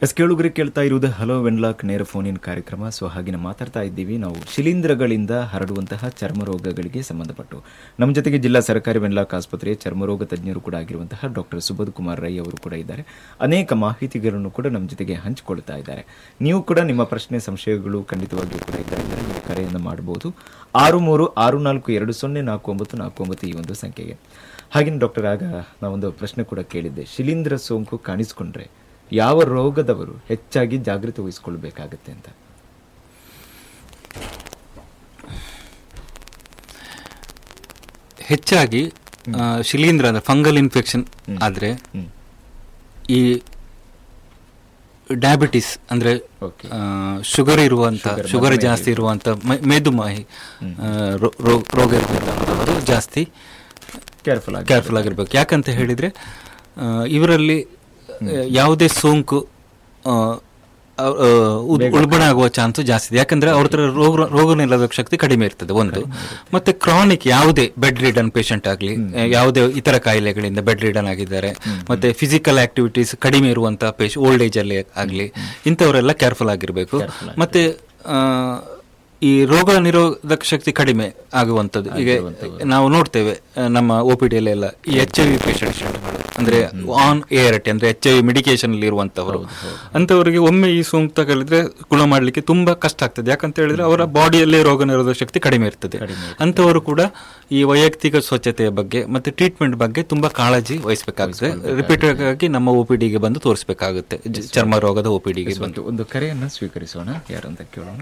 S ಕೇಳುಗರೆ ಕೇಳ್ತಾ ಇರುವುದು ಹಲೋ ವೆನ್ಲಾಕ್ ನೇರ ಫೋನ್ ಇನ್ ಕಾರ್ಯಕ್ರಮ ಸೊ ಹಾಗೆ ಮಾತಾಡ್ತಾ ಇದ್ದೀವಿ ನಾವು ಶಿಲೀಂಧ್ರಗಳಿಂದ ಹರಡುವಂತಹ ಚರ್ಮ ರೋಗಗಳಿಗೆ ಸಂಬಂಧಪಟ್ಟು ನಮ್ಮ ಜೊತೆಗೆ ಜಿಲ್ಲಾ ಸರ್ಕಾರಿ ವೆನ್ಲಾಕ್ ಆಸ್ಪತ್ರೆಯ ಚರ್ಮರೋಗ ತಜ್ಞರು ಕೂಡ ಆಗಿರುವಂತಹ ಡಾಕ್ಟರ್ ಸುಬೋಧ್ ಕುಮಾರ್ ರೈ ಅವರು ಕೂಡ ಇದ್ದಾರೆ ಅನೇಕ ಮಾಹಿತಿಗಳನ್ನು ಕೂಡ ನಮ್ಮ ಜೊತೆಗೆ ಹಂಚಿಕೊಳ್ತಾ ಇದ್ದಾರೆ ನೀವು ಕೂಡ ನಿಮ್ಮ ಪ್ರಶ್ನೆ ಸಂಶಯಗಳು ಖಂಡಿತವಾಗಿಯೂ ಕೂಡ ಇದ್ದಾರೆ ನೀವು ಕರೆಯನ್ನು ಮಾಡಬಹುದು ಆರು ಮೂರು ಆರು ನಾಲ್ಕು ಎರಡು ಸೊನ್ನೆ ನಾಲ್ಕು ಒಂಬತ್ತು ನಾಲ್ಕು ಒಂಬತ್ತು ಈ ಒಂದು ಸಂಖ್ಯೆಗೆ ಹಾಗೆಯೇ ಡಾಕ್ಟರ್ ಆಗ ನಾವೊಂದು ಪ್ರಶ್ನೆ ಕೂಡ ಕೇಳಿದ್ದೆ ಶಿಲೀಂಧ್ರ ಸೋಂಕು ಕಾಣಿಸ್ಕೊಂಡ್ರೆ ಯಾವ ರೋಗದವರು ಹೆಚ್ಚಾಗಿ ಜಾಗೃತಿ ವಹಿಸ್ಕೊಳ್ಬೇಕಾಗತ್ತೆ ಅಂತ ಹೆಚ್ಚಾಗಿ ಆ, ಶಿಲೀಂಧ್ರ ಅಂದ್ರೆ ಫಂಗಲ್ ಇನ್ಫೆಕ್ಷನ್ ಆದ್ರೆ ಹ್ಮ್. ಈ ಡಯಾಬಿಟಿಸ್ ಅಂದ್ರೆ Okay. ಶುಗರ್ ಇರುವಂತ ಶುಗರ್ ಜಾಸ್ತಿ ಇರುವಂತ ಮೆ- ಮೆದುಮಾಹಿ ಆ, ರೋ- ರೋ- ರೋಗ ಇರುವಂತಹವರು ಜಾಸ್ತಿ ಕೇರ್ಫುಲ್ ಆಗಿ ಕೇರ್ಫುಲ್ ಆಗಿರ್ಬೇಕು ಯಾಕಂತ ಹೇಳಿದ್ರೆ ಆ, ಇವರಲ್ಲಿ ಆ, ಯಾವುದೇ ಸೋಂಕು ಆ, ಆ, ಆ, ಉದ್- ಉಲ್ಬಣ ಆಗುವ ಚಾನ್ಸ್ ಜಾಸ್ತಿ ಇದೆ ಯಾಕಂದ್ರೆ ಅವ್ರ ಹತ್ರ ರೋಗ ರೋಗ ನಿರೋಧಕ ಶಕ್ತಿ ಕಡಿಮೆ ಇರ್ತದೆ ಒಂದು ಮತ್ತೆ ಕ್ರಾನಿಕ್ ಯಾವುದೇ ಬೆಡ್ ರಿಡನ್ ಪೇಷಂಟ್ ಆಗಲಿ ಯಾವುದೇ ಇತರ ಕಾಯಿಲೆಗಳಿಂದ ಬೆಡ್ ರಿಡನ್ ಆಗಿದ್ದಾರೆ ಮತ್ತೆ ಫಿಸಿಕಲ್ ಆಕ್ಟಿವಿಟೀಸ್ ಕಡಿಮೆ ಇರುವಂತ ಪೇಷ್ ಓಲ್ಡ್ ಏಜ್ ಅಲ್ಲಿ ಆಗಲಿ ಇಂಥವರೆಲ್ಲ ಕೇರ್ಫುಲ್ ಆಗಿರ್ಬೇಕು ಮತ್ತೆ ಆ, ಈ ರೋಗ ನಿರೋಧಕ ಶಕ್ತಿ ಕಡಿಮೆ ಆಗುವಂಥದ್ದು ಈಗ ನಾವು ನೋಡ್ತೇವೆ ಆ, ನಮ್ಮ ಒ ಪಿ ಡಿ ಎಲ್ಲ ಈ ಎಚ್ ಐ ವಿ ಪೇಷಂಟ್ಸ್ ಅಂದ್ರೆ ಆನ್ ಏರಟಿ ಅಂದ್ರೆ ಎಚ್ ಐ ವಿ ಮೆಡಿಕೇಶನ್ ಅಲ್ಲಿ ಇರುವಂತವರು ಅಂತವರಿಗೆ ಒಮ್ಮೆ ಈ ಸೋಂಕು ತಗಲಿದ್ರೆ ಗುಣ ಮಾಡ್ಲಿಕ್ಕೆ ತುಂಬಾ ಕಷ್ಟ ಆಗ್ತದೆ ಯಾಕಂತ ಹೇಳಿದ್ರೆ ಅವರ ಬಾಡಿಯಲ್ಲೇ ರೋಗ ನಿರೋಧಕ ಶಕ್ತಿ ಕಡಿಮೆ ಇರ್ತದೆ ಅಂತವರು ಕೂಡ ಈ ವೈಯಕ್ತಿಕ ಸ್ವಚ್ಛತೆಯ ಬಗ್ಗೆ ಮತ್ತೆ ಟ್ರೀಟ್ಮೆಂಟ್ ಬಗ್ಗೆ ತುಂಬಾ ಕಾಳಜಿ ವಹಿಸಬೇಕಾಗುತ್ತೆ ರಿಪೀಟೆಡ್ ಆಗಿ ನಮ್ಮ ಒ ಪಿ ಡಿಗೆ ಬಂದು ತೋರಿಸಬೇಕಾಗುತ್ತೆ ಚರ್ಮ ರೋಗದ ಒ ಪಿ ಡಿಗೆ ಬಂದು ಒಂದು ಕರೆಯನ್ನ ಸ್ವೀಕರಿಸೋಣ ಯಾರಂತ ಕೇಳೋಣ